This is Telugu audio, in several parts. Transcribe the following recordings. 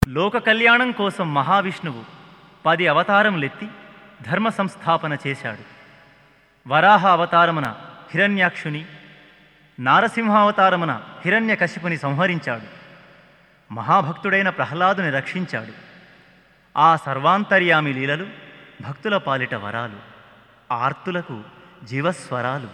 లోక కళ్యాణం కోసం మహావిష్ణువు పది అవతారములెత్తి ధర్మ సంస్థాపన చేశాడు వరాహ అవతారమున హిరణ్యాక్షుని నారసింహావతారమున హిరణ్యకశిపుని సంహరించాడు మహాభక్తుడైన ప్రహ్లాదుని రక్షించాడు ఆ సర్వాంతర్యామి లీలలు భక్తుల పాలిట వరాలు ఆర్తులకు జీవస్వరాలు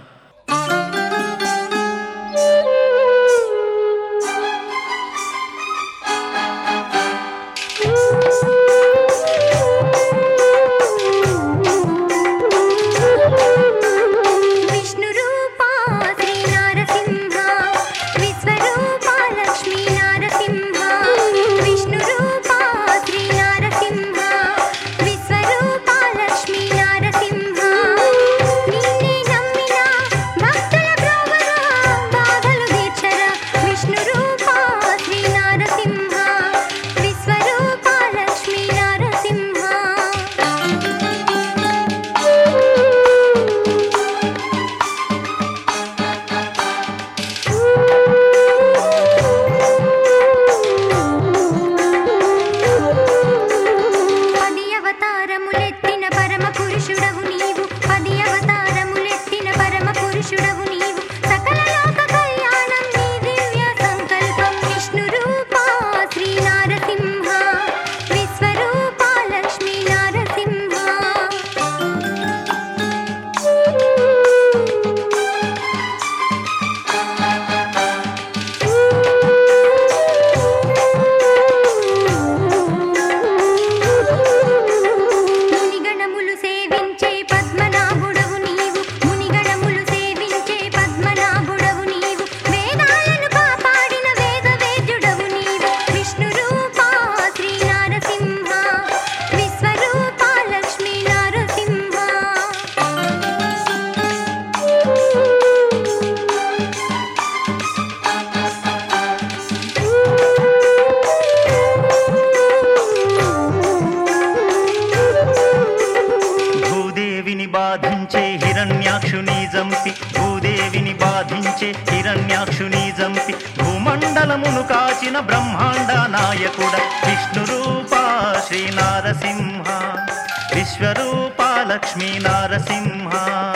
విష్ణురూపా శ్రీ నారసింహ విశ్వరూపా లక్ష్మీ నారసింహ విష్ణురూపా శ్రీ నారసింహ విశ్వరూపా లక్ష్మీ నారసింహ నిన్నే నమ్మిన భక్తుల బ్రోవరా బాధలు తీర్చరా విష్ణురూపా శ్రీ నారసింహ విశ్వరూపా లక్ష్మీ నారసింహ పది అవతారములెత్తిన పరమ పురుషుడవు నీవు పది అవతారములెత్తిన పరమ పురుషుడవు నీవు సకల లోక కళ్యాణం నీ దివ్య సంకల్పం విష్ణు రూపా శ్రీ నారసింహ విశ్వరూపా లక్ష్మీ నారసింహ మునిగణములు సేవించే పద్మనాభుడవు నీవు మునిగణములు సేవించే పద్మనాభుడవు నీవు వేదాలను కాపాడిన వేద వేద్యుడవు నీవు విష్ణు రూపా శ్రీ నారసింహ విశ్వరూపా లక్ష్మీ నారసింహ భూదేవిని బాధించే హిరణ్యాక్షుని జంపి భూదేవిని బాధించే హిరణ్యాక్షుని జంపి భూమండలమును కాచిన బ్రహ్మాండ నాయకుడ విష్ణురూపా శ్రీ నారసింహ విశ్వరూపా లక్ష్మీ నారసింహ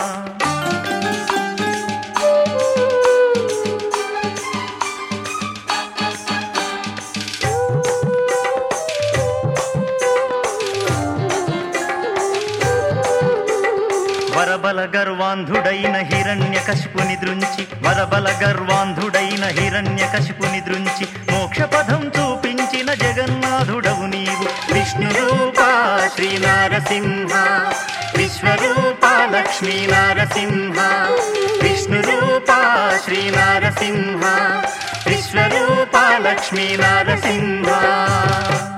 వరబల గర్వాంధుడైన హిరణ్య కశిపుని దృంచి వరబల గర్వాంధుడైన హిరణ్య కశిపుని దృంచి మోక్ష పదం చూపించిన జగన్నాథుడవు నీవు విష్ణు రూపా శ్రీ నారసింహ విశ్వరూపా లక్ష్మీ నారసింహ విష్ణు రూపా శ్రీ నారసింహ విశ్వరూపా లక్ష్మీ నారసింహ